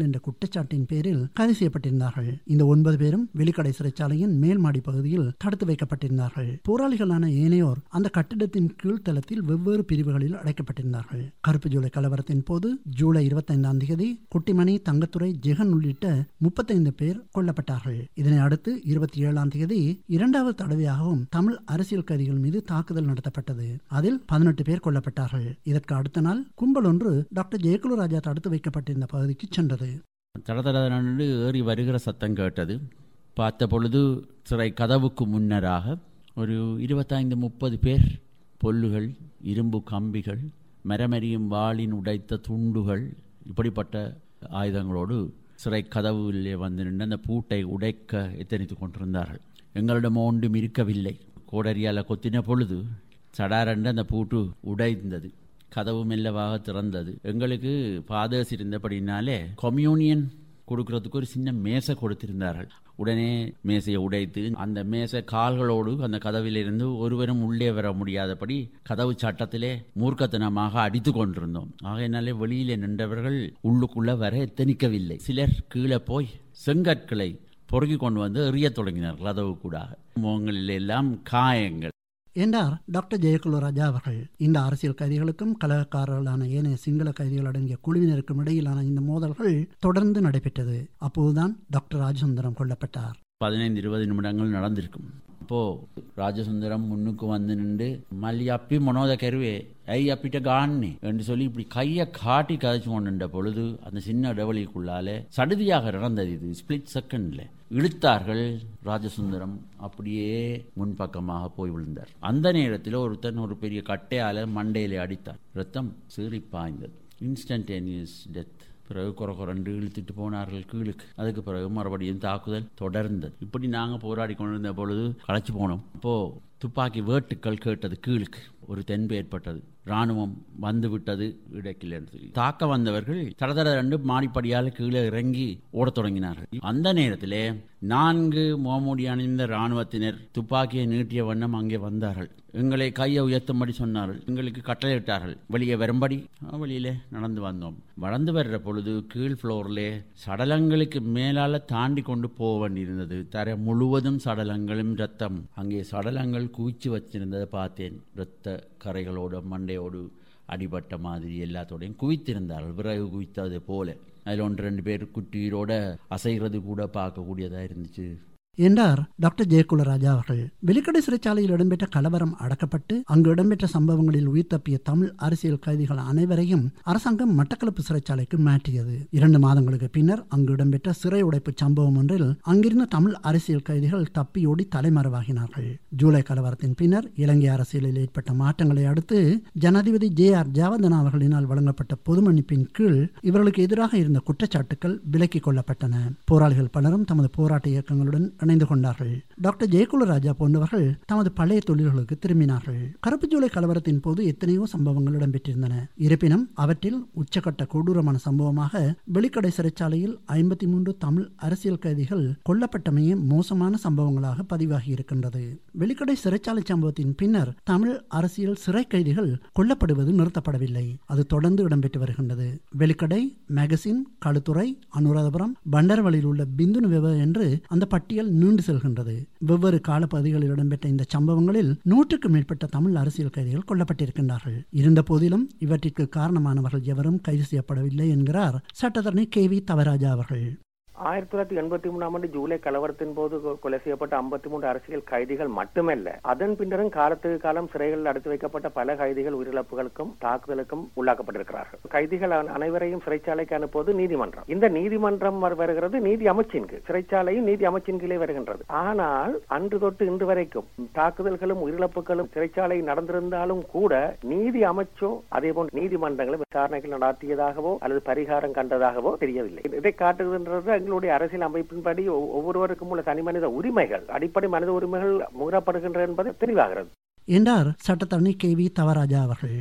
குற்றச்சாட்டின் பேரில் கைது செய்யப்பட்டிருந்தார்கள் இந்த ஒன்பது பேரும் வெளிக்கடை சிறைச்சாலையின் மேல் மாடி பகுதியில் தடுத்து வைக்கப்பட்டிருந்தார்கள் போராளிகளான ஏனையோர் அந்த கட்டிடத்தின் கீழ்த்தளத்தில் வெவ்வேறு பிரிவுகளில் அடைக்கப்பட்டிருந்தார்கள் கருப்பு ஜூலை கலவரத்தின் போது ஜூலை இருபத்தைந்தாம் தேதி குட்டிமணி தங்கத்துறை ஜெகன் உள்ளிட்ட முப்பத்தைந்து பேர் கொல்லப்பட்டார்கள் இதனை அடுத்து இருபத்தி ஏழாம் தேதி இரண்டாவது தடவையாகவும் தமிழ் அரசியல் கைதிகள் மீது தாக்குதல் நடத்தப்பட்டது அதில் பதினெட்டு பேர் கொல்லப்பட்டார்கள் இதற்கு அடுத்த நாள் கும்பல் ஒன்று டாக்டர் ஜெயக்குலு ராஜா தடுத்து வைக்கப்பட்டிருந்த பகுதிக்கு சென்றது தடதடன்னு ஏறி வருகிற சத்தம் கேட்டது பார்த்த பொழுது சிறை கதவுக்கு முன்னராக ஒரு இருபத்தைந்து முப்பது பேர் பொல்லுகள் இரும்பு கம்பிகள் மரமறியும் வாளின் உடைத்த துண்டுகள் இப்படிப்பட்ட ஆயுதங்களோடு சிறை கதவுகளிலே வந்து நின்று அந்த பூட்டை உடைக்க எத்தனித்து கொண்டிருந்தார்கள் எங்களிடம் ஒன்றும் இருக்கவில்லை கோடரியால் கொத்தின பொழுது சடாரண்டு அந்த பூட்டு உடைந்தது கதவு மெல்லவாக திறந்தது எங்களுக்கு ஃபாதர்ஸ் இருந்தபடினாலே கம்யூனியன் கொடுக்கறதுக்கு ஒரு சின்ன மேசை கொடுத்திருந்தார்கள் உடனே மேசையை உடைத்து அந்த மேசை கால்களோடு அந்த கதவிலிருந்து ஒருவரும் உள்ளே வர முடியாதபடி கதவு சட்டத்திலே மூர்க்கத்தனமாக அடித்து கொண்டிருந்தோம் ஆகையினாலே வெளியிலே நின்றவர்கள் உள்ளுக்குள்ள வர எத்தனிக்கவில்லை சிலர் கீழே போய் செங்கற்களை பொறுக்கி கொண்டு வந்து எறியத் தொடங்கினார் கதவு கூடாக முகங்களில் எல்லாம் காயங்கள் என்றார் டாக்டர் ஜெயக்குலு ராஜா அவர்கள் இந்த அரசியல் கைதிகளுக்கும் கலகக்காரர்களான ஏனைய சிங்கள கைதிகள் அடங்கிய குழுவினருக்கும் இடையிலான இந்த மோதல்கள் தொடர்ந்து நடைபெற்றது அப்போதுதான் டாக்டர் ராஜசுந்தரம் கொல்லப்பட்டார் பதினைந்து இருபது நிமிடங்கள் நடந்திருக்கும் அப்போ ராஜசுந்தரம் முன்னுக்கு வந்து நின்று மல்லி அப்பி மனோத கருவே ஐ அப்பிட்ட காண்ணே என்று சொல்லி இப்படி கையை காட்டி கதைச்சு கொண்டு பொழுது அந்த சின்ன இடைவெளிக்குள்ளால சடுதியாக நடந்தது இது ஸ்பிளிட் செகண்ட்ல இழுத்தார்கள் ராஜசுந்தரம் அப்படியே முன்பக்கமாக போய் விழுந்தார் அந்த நேரத்தில் ஒருத்தன் ஒரு பெரிய கட்டையால மண்டையிலே அடித்தார் ரத்தம் சீறி பாய்ந்தது இன்ஸ்டன்டேனியஸ் டெத் பிறகு குறை குறண்டு இழுத்துட்டு போனார்கள் கீழுக்கு அதுக்கு பிறகு மறுபடியும் தாக்குதல் தொடர்ந்தது இப்படி நாங்கள் போராடி கொண்டிருந்த பொழுது களைச்சு போனோம் அப்போ துப்பாக்கி வேட்டுக்கள் கேட்டது கீழுக்கு ஒரு தென்பு ஏற்பட்டது ராணுவம் வந்து விட்டது இடைக்கிலிருந்து தாக்க வந்தவர்கள் தடதட ரெண்டு மாடிப்படியால் கீழே இறங்கி ஓடத் தொடங்கினார்கள் அந்த நேரத்திலே நான்கு மோமூடி அணிந்த ராணுவத்தினர் துப்பாக்கியை நீட்டிய வண்ணம் அங்கே வந்தார்கள் எங்களை கையை உயர்த்தும்படி சொன்னார்கள் எங்களுக்கு கட்டளையிட்டார்கள் வெளியே வரும்படி வெளியிலே நடந்து வந்தோம் வளர்ந்து வர்ற பொழுது கீழ் ஃப்ளோர்லே சடலங்களுக்கு மேலால தாண்டி கொண்டு போக வேண்டியிருந்தது தர முழுவதும் சடலங்களும் ரத்தம் அங்கே சடலங்கள் குவிச்சு வச்சிருந்ததை பார்த்தேன் இரத்த கரைகளோடு மண்டையோடு அடிபட்ட மாதிரி எல்லாத்தோடையும் குவித்திருந்தார்கள் விறகு குவித்தது போல அதில் ஒன்று ரெண்டு பேர் குட்டியரோட அசைகிறது கூட பார்க்கக்கூடியதாக இருந்துச்சு என்றார் டாக்டர் ஜெயக்குல ராஜா அவர்கள் வெளிக்கடை சிறைச்சாலையில் இடம்பெற்ற கலவரம் அடக்கப்பட்டு அங்கு இடம்பெற்ற சம்பவங்களில் உயிர் தப்பிய தமிழ் அரசியல் கைதிகள் அனைவரையும் அரசாங்கம் மட்டக்களப்பு சிறைச்சாலைக்கு மாற்றியது இரண்டு மாதங்களுக்கு பின்னர் அங்கு இடம்பெற்ற சிறை உடைப்பு சம்பவம் ஒன்றில் அங்கிருந்த தமிழ் அரசியல் கைதிகள் தப்பியோடி தலைமறைவாகினார்கள் ஜூலை கலவரத்தின் பின்னர் இலங்கை அரசியலில் ஏற்பட்ட மாற்றங்களை அடுத்து ஜனாதிபதி ஜே ஆர் ஜாவதனா அவர்களினால் வழங்கப்பட்ட பொது மன்னிப்பின் கீழ் இவர்களுக்கு எதிராக இருந்த குற்றச்சாட்டுகள் விலக்கிக் கொள்ளப்பட்டன போராளிகள் பலரும் தமது போராட்ட இயக்கங்களுடன் இணைந்து கொண்டார்கள் டாக்டர் ஜெயக்குல ராஜா போன்றவர்கள் தமது பழைய தொழில்களுக்கு திரும்பினார்கள் கருப்பு ஜூலை கலவரத்தின் போது எத்தனையோ சம்பவங்கள் இடம்பெற்றிருந்தன இருப்பினும் அவற்றில் உச்சகட்ட கொடூரமான சம்பவமாக வெளிக்கடை சிறைச்சாலையில் ஐம்பத்தி மூன்று தமிழ் அரசியல் கைதிகள் கொல்லப்பட்டமையே மோசமான சம்பவங்களாக பதிவாகி இருக்கின்றது வெளிக்கடை சிறைச்சாலை சம்பவத்தின் பின்னர் தமிழ் அரசியல் சிறை கைதிகள் கொல்லப்படுவது நிறுத்தப்படவில்லை அது தொடர்ந்து இடம்பெற்று வருகின்றது வெளிக்கடை மேகசின் களுத்துறை அனுராதபுரம் பண்டர்வழியில் உள்ள பிந்துனு விவ என்று அந்த பட்டியல் நீண்டு செல்கின்றது வெவ்வேறு காலப்பகுதிகளில் இடம்பெற்ற இந்த சம்பவங்களில் நூற்றுக்கும் மேற்பட்ட தமிழ் அரசியல் கைதிகள் கொல்லப்பட்டிருக்கின்றார்கள் இருந்த போதிலும் இவற்றிற்கு காரணமானவர்கள் எவரும் கைது செய்யப்படவில்லை என்கிறார் சட்டத்தரணி கே வி தவராஜா அவர்கள் ஆயிரத்தி தொள்ளாயிரத்தி எண்பத்தி மூணாம் ஆண்டு ஜூலை கலவரத்தின் போது கொலை செய்யப்பட்ட ஐம்பத்தி மூன்று அரசியல் கைதிகள் மட்டுமல்ல அதன் பின்னரும் காலத்துக்கு காலம் சிறைகளில் அடைத்து வைக்கப்பட்ட பல கைதிகள் உயிரிழப்புகளுக்கும் தாக்குதலுக்கும் உள்ளாக்கப்பட்டிருக்கிறார்கள் கைதிகள் அனைவரையும் சிறைச்சாலைக்கு அனுப்புவது நீதிமன்றம் இந்த நீதிமன்றம் வருகிறது நீதி அமைச்சின் கீழ் சிறைச்சாலையும் நீதி அமைச்சின் கீழே வருகின்றது ஆனால் அன்று தொட்டு இன்று வரைக்கும் தாக்குதல்களும் உயிரிழப்புகளும் சிறைச்சாலை நடந்திருந்தாலும் கூட நீதி அமைச்சோ அதே போன்று நீதிமன்றங்களும் விசாரணைகள் நடத்தியதாகவோ அல்லது பரிகாரம் கண்டதாகவோ தெரியவில்லை இதை காட்டுகின்றது எங்களுடைய அரசியல் அமைப்பின்படி ஒவ்வொருவருக்கும் உள்ள தனி மனித உரிமைகள் அடிப்படை மனித உரிமைகள் முகப்படுகின்றன என்பது தெளிவாகிறது என்றார் சட்டத்தரணி கே வி தவராஜா அவர்கள்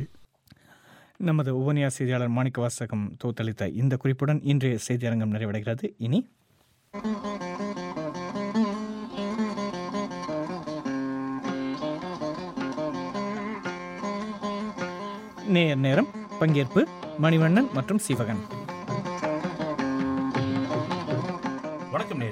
நமது உபனியா செய்தியாளர் மாணிக்க வாசகம் தோத்தளித்த இந்த குறிப்புடன் இன்றைய செய்தியரங்கம் நிறைவடைகிறது இனி நேர் நேரம் பங்கேற்பு மணிவண்ணன் மற்றும் சிவகன்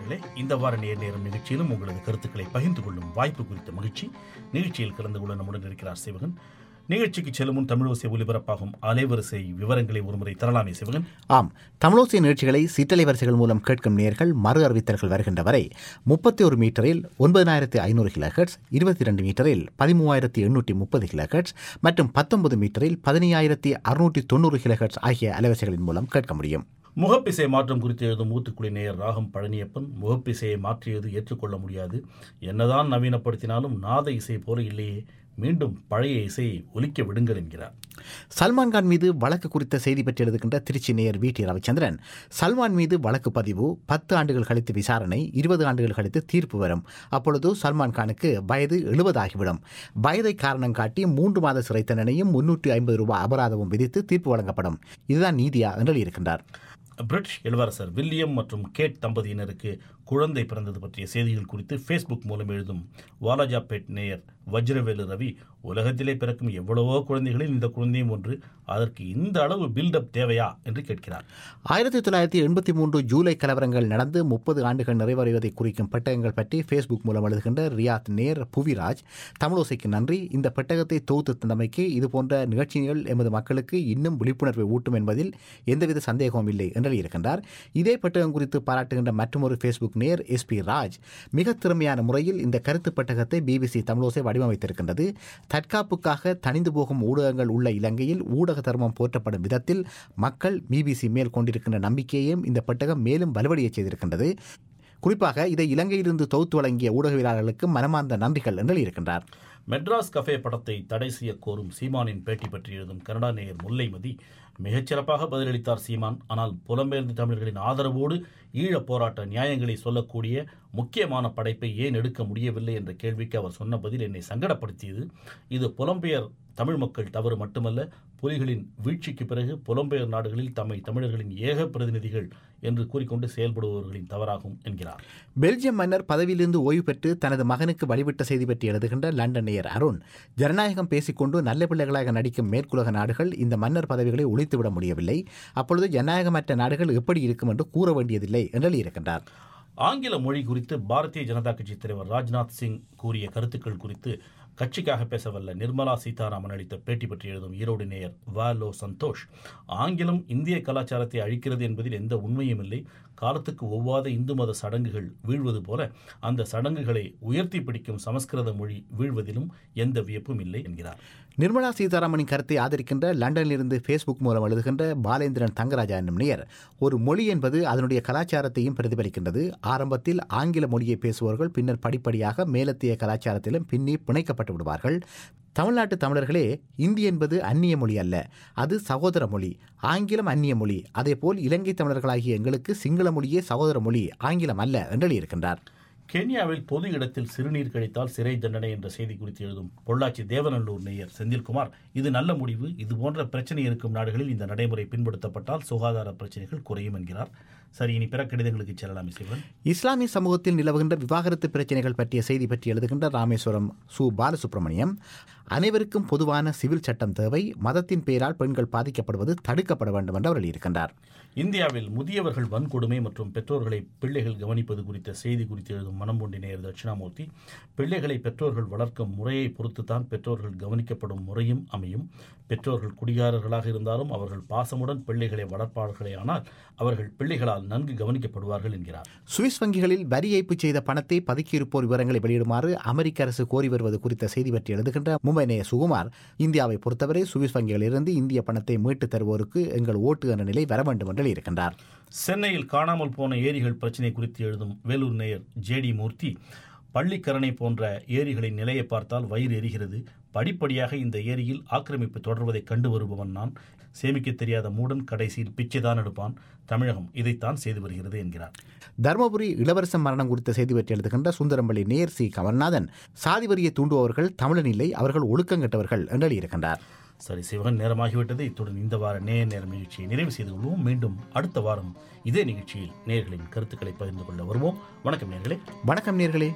நேர்களே இந்த வார நேர் நேரம் நிகழ்ச்சியிலும் உங்களது கருத்துக்களை பகிர்ந்து கொள்ளும் வாய்ப்பு குறித்த மகிழ்ச்சி நிகழ்ச்சியில் கலந்து கொள்ள நம்முடன் இருக்கிறார் சிவகன் நிகழ்ச்சிக்கு செல்லும் முன் தமிழோசை ஒலிபரப்பாகும் அலைவரிசை விவரங்களை ஒருமுறை தரலாமே சிவகன் ஆம் தமிழோசை நிகழ்ச்சிகளை சிற்றலை வரிசைகள் மூலம் கேட்கும் நேர்கள் மறு அறிவித்தல்கள் வருகின்ற வரை முப்பத்தி ஒரு மீட்டரில் ஒன்பதாயிரத்தி ஐநூறு கிலோஹெட்ஸ் இருபத்தி ரெண்டு மீட்டரில் பதிமூவாயிரத்தி எண்ணூற்றி முப்பது கிலோஹெட்ஸ் மற்றும் பத்தொன்பது மீட்டரில் பதினையாயிரத்தி அறுநூற்றி தொண்ணூறு கிலோஹெட்ஸ் ஆகிய அலைவரிசைகளின் மூலம் கேட்க முடியும் முகப்பிசை மாற்றம் குறித்து எழுதும் மூத்துக்குடி நேயர் ராகம் பழனியப்பன் முகப்பிசையை மாற்றியது ஏற்றுக்கொள்ள முடியாது என்னதான் நவீனப்படுத்தினாலும் நாத இசை போல இல்லையே மீண்டும் பழைய இசையை ஒலிக்க விடுங்கள் என்கிறார் சல்மான் கான் மீது வழக்கு குறித்த செய்தி பற்றி எழுதுகின்ற திருச்சி நேயர் வி டி ரவிச்சந்திரன் சல்மான் மீது வழக்கு பதிவு பத்து ஆண்டுகள் கழித்து விசாரணை இருபது ஆண்டுகள் கழித்து தீர்ப்பு வரும் அப்பொழுது சல்மான் கானுக்கு வயது எழுபது ஆகிவிடும் வயதை காரணம் காட்டி மூன்று மாத சிறை தண்டனையும் முன்னூற்றி ஐம்பது ரூபாய் அபராதமும் விதித்து தீர்ப்பு வழங்கப்படும் இதுதான் நீதியா என்று எழுதியிருக்கின்றார் பிரிட்டிஷ் இளவரசர் வில்லியம் மற்றும் கேட் தம்பதியினருக்கு குழந்தை பிறந்தது பற்றிய செய்திகள் குறித்து ஃபேஸ்புக் மூலம் எழுதும் வாலாஜாபேட் நேயர் வஜ்ரவேலு ரவி உலகத்திலே பிறக்கும் எவ்வளவோ குழந்தைகளில் இந்த குழந்தையும் ஒன்று அதற்கு இந்த அளவு பில்டப் தேவையா என்று கேட்கிறார் ஆயிரத்தி தொள்ளாயிரத்தி எண்பத்தி மூன்று ஜூலை கலவரங்கள் நடந்து முப்பது ஆண்டுகள் நிறைவடைவதை குறிக்கும் பெட்டகங்கள் பற்றி ஃபேஸ்புக் மூலம் எழுதுகின்ற ரியாத் நேர் புவிராஜ் தமிழோசைக்கு நன்றி இந்த பெட்டகத்தை தொகுத்து தந்தமைக்கு இதுபோன்ற நிகழ்ச்சிகள் எமது மக்களுக்கு இன்னும் விழிப்புணர்வை ஊட்டும் என்பதில் எந்தவித சந்தேகமும் இல்லை என்று இருக்கின்றார் இதே பெட்டகம் குறித்து பாராட்டுகின்ற மற்றொரு ஃபேஸ்புக் நேர் எஸ் பி ராஜ் மிக திறமையான முறையில் இந்த கருத்து பெட்டகத்தை பிபிசி தமிழோசை வடிவமைத்திருக்கின்றது தற்காப்புக்காக தனிந்து போகும் ஊடகங்கள் உள்ள இலங்கையில் ஊடக தர்மம் போற்றப்படும் விதத்தில் மக்கள் பிபிசி மேல் கொண்டிருக்கின்ற நம்பிக்கையையும் இந்த பெட்டகம் மேலும் வலுவடைய செய்திருக்கின்றது குறிப்பாக இதை இலங்கையிலிருந்து தொகுத்து வழங்கிய ஊடகவியலாளர்களுக்கு மனமார்ந்த நன்றிகள் என்று இருக்கின்றார் மெட்ராஸ் கஃபே படத்தை தடை செய்ய கோரும் சீமானின் பேட்டி பற்றி எழுதும் கனடா நேயர் முல்லைமதி மிகச்சிறப்பாக பதிலளித்தார் சீமான் ஆனால் புலம்பெயர்ந்த தமிழர்களின் ஆதரவோடு ஈழப் போராட்ட நியாயங்களை சொல்லக்கூடிய முக்கியமான படைப்பை ஏன் எடுக்க முடியவில்லை என்ற கேள்விக்கு அவர் சொன்ன பதில் என்னை சங்கடப்படுத்தியது இது புலம்பெயர் தமிழ் மக்கள் தவறு மட்டுமல்ல புலிகளின் வீழ்ச்சிக்கு பிறகு புலம்பெயர் நாடுகளில் தம்மை தமிழர்களின் ஏக பிரதிநிதிகள் என்று கூறிக்கொண்டு செயல்படுபவர்களின் தவறாகும் என்கிறார் பெல்ஜியம் மன்னர் பதவியிலிருந்து ஓய்வு பெற்று தனது மகனுக்கு வழிவிட்ட செய்தி பற்றி எழுதுகின்ற லண்டன் நேயர் அருண் ஜனநாயகம் பேசிக்கொண்டு நல்ல பிள்ளைகளாக நடிக்கும் மேற்குலக நாடுகள் இந்த மன்னர் பதவிகளை ஒழித்துவிட முடியவில்லை அப்பொழுது ஜனநாயகமற்ற நாடுகள் எப்படி இருக்கும் என்று கூற வேண்டியதில்லை என்று இருக்கின்றார் ஆங்கில மொழி குறித்து பாரதிய ஜனதா கட்சி தலைவர் ராஜ்நாத் சிங் கூறிய கருத்துக்கள் குறித்து கட்சிக்காக பேசவல்ல நிர்மலா சீதாராமன் அளித்த பேட்டி பற்றி எழுதும் ஈரோடு நேயர் வாலோ சந்தோஷ் ஆங்கிலம் இந்திய கலாச்சாரத்தை அழிக்கிறது என்பதில் எந்த உண்மையும் இல்லை காலத்துக்கு ஒவ்வாத இந்து மத சடங்குகள் வீழ்வது போல அந்த சடங்குகளை உயர்த்தி பிடிக்கும் சமஸ்கிருத மொழி வீழ்வதிலும் எந்த வியப்பும் இல்லை என்கிறார் நிர்மலா சீதாராமனின் கருத்தை ஆதரிக்கின்ற லண்டனிலிருந்து ஃபேஸ்புக் மூலம் எழுதுகின்ற பாலேந்திரன் தங்கராஜா என்னும் நேயர் ஒரு மொழி என்பது அதனுடைய கலாச்சாரத்தையும் பிரதிபலிக்கின்றது ஆரம்பத்தில் ஆங்கில மொழியை பேசுபவர்கள் பின்னர் படிப்படியாக மேலத்திய கலாச்சாரத்திலும் பின்னி பிணைக்கப்பட்டு விடுவார்கள் தமிழ்நாட்டு தமிழர்களே இந்தி என்பது அந்நிய மொழி அல்ல அது சகோதர மொழி ஆங்கிலம் அந்நிய மொழி அதேபோல் இலங்கை தமிழர்களாகிய எங்களுக்கு சிங்கள மொழியே சகோதர மொழி ஆங்கிலம் அல்ல என்று இருக்கின்றார் கென்யாவில் பொது இடத்தில் சிறுநீர் கழித்தால் சிறை தண்டனை என்ற செய்தி குறித்து எழுதும் பொள்ளாச்சி தேவநல்லூர் நேயர் செந்தில்குமார் இது நல்ல முடிவு இது போன்ற பிரச்சனை இருக்கும் நாடுகளில் இந்த நடைமுறை பின்படுத்தப்பட்டால் சுகாதார பிரச்சனைகள் குறையும் என்கிறார் சரி இனி பிற கடிதங்களுக்கு செல்லலாம் சிவன் இஸ்லாமிய சமூகத்தில் நிலவுகின்ற விவாகரத்து பிரச்சனைகள் பற்றிய செய்தி பற்றி எழுதுகின்ற ராமேஸ்வரம் சு பாலசுப்ரமணியம் அனைவருக்கும் பொதுவான சிவில் சட்டம் தேவை மதத்தின் பெயரால் பெண்கள் பாதிக்கப்படுவது தடுக்கப்பட வேண்டும் என்று அவர் எழுதியிருக்கின்றார் இந்தியாவில் முதியவர்கள் வன்கொடுமை மற்றும் பெற்றோர்களை பிள்ளைகள் கவனிப்பது குறித்த செய்தி குறித்து எழுதும் மனம் கொண்டி நேர் தட்சிணாமூர்த்தி பிள்ளைகளை பெற்றோர்கள் வளர்க்கும் முறையை பொறுத்துத்தான் பெற்றோர்கள் கவனிக்கப்படும் முறையும் அமையும் பெற்றோர்கள் குடிகாரர்களாக இருந்தாலும் அவர்கள் பாசமுடன் பிள்ளைகளை வளர்ப்பார்களே ஆனால் அவர்கள் பிள்ளைகளால் நன்கு கவனிக்கப்படுவார்கள் என்கிறார் சுவிஸ் வங்கிகளில் வரி ஏய்ப்பு செய்த பணத்தை பதுக்கியிருப்போர் விவரங்களை வெளியிடுமாறு அமெரிக்க அரசு கோரி வருவது குறித்த செய்தி பற்றி எழுதுகின்ற மும்பை நேய சுகுமார் இந்தியாவை பொறுத்தவரை சுவிஸ் வங்கிகளிலிருந்து இந்திய பணத்தை மீட்டு தருவோருக்கு எங்கள் ஓட்டு என்ற நிலை வர வேண்டும் என்று இருக்கின்றார் சென்னையில் காணாமல் போன ஏரிகள் பிரச்சினை குறித்து எழுதும் வேலூர் நேயர் ஜேடி மூர்த்தி பள்ளிக்கரணை போன்ற ஏரிகளின் நிலையை பார்த்தால் வயிறு எரிகிறது படிப்படியாக இந்த ஏரியில் ஆக்கிரமிப்பு தொடர்வதை கண்டு வருபவன் நான் சேமிக்க தெரியாத மூடன் கடைசியில் பிச்சைதான் எடுப்பான் தமிழகம் இதைத்தான் செய்து வருகிறது என்கிறார் தருமபுரி இளவரசன் மரணம் குறித்த செய்தி பற்றி எழுதுகின்ற சுந்தரம்பள்ளி நேர் சி கமல்நாதன் சாதி வரியை தூண்டுபவர்கள் தமிழன் இல்லை அவர்கள் ஒழுக்கங்கெட்டவர்கள் என்று எழுதியிருக்கின்றார் சரி சிவகன் நேரமாகிவிட்டது இத்துடன் இந்த வார நேய நேரம் நிகழ்ச்சியை நிறைவு செய்து கொள்வோம் மீண்டும் அடுத்த வாரம் இதே நிகழ்ச்சியில் நேர்களின் கருத்துக்களை பகிர்ந்து கொள்ள வருவோம் வணக்கம் நேர்களே வணக்கம் நேர்களே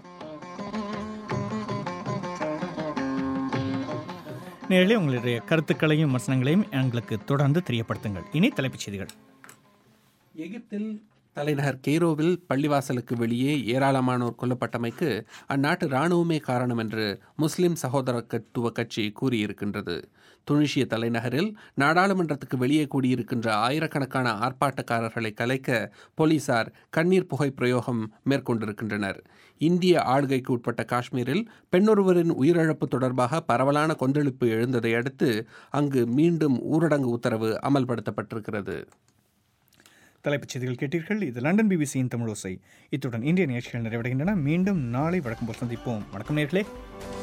நேரிலே உங்களுடைய கருத்துக்களையும் விமர்சனங்களையும் எங்களுக்கு தொடர்ந்து தெரியப்படுத்துங்கள் இனி தலைப்புச் செய்திகள் எகிப்தில் தலைநகர் கெய்ரோவில் பள்ளிவாசலுக்கு வெளியே ஏராளமானோர் கொல்லப்பட்டமைக்கு அந்நாட்டு இராணுவமே காரணம் என்று முஸ்லிம் சகோதரத்துவ கட்சி கூறியிருக்கின்றது துனிஷிய தலைநகரில் நாடாளுமன்றத்துக்கு வெளியே கூடியிருக்கின்ற ஆயிரக்கணக்கான ஆர்ப்பாட்டக்காரர்களை கலைக்க போலீசார் கண்ணீர் புகை பிரயோகம் மேற்கொண்டிருக்கின்றனர் இந்திய ஆளுகைக்கு உட்பட்ட காஷ்மீரில் பெண்ணொருவரின் உயிரிழப்பு தொடர்பாக பரவலான கொந்தளிப்பு எழுந்ததை அடுத்து அங்கு மீண்டும் ஊரடங்கு உத்தரவு அமல்படுத்தப்பட்டிருக்கிறது தலைப்புச் செய்திகள் கேட்டீர்கள் இது லண்டன் பிபிசியின் தமிழோசை இத்துடன் இந்திய நிகழ்ச்சிகள் நிறைவடைகின்றன மீண்டும் நாளை வழக்கம் போல் சந்திப்போம் வணக்கம் நேர்களே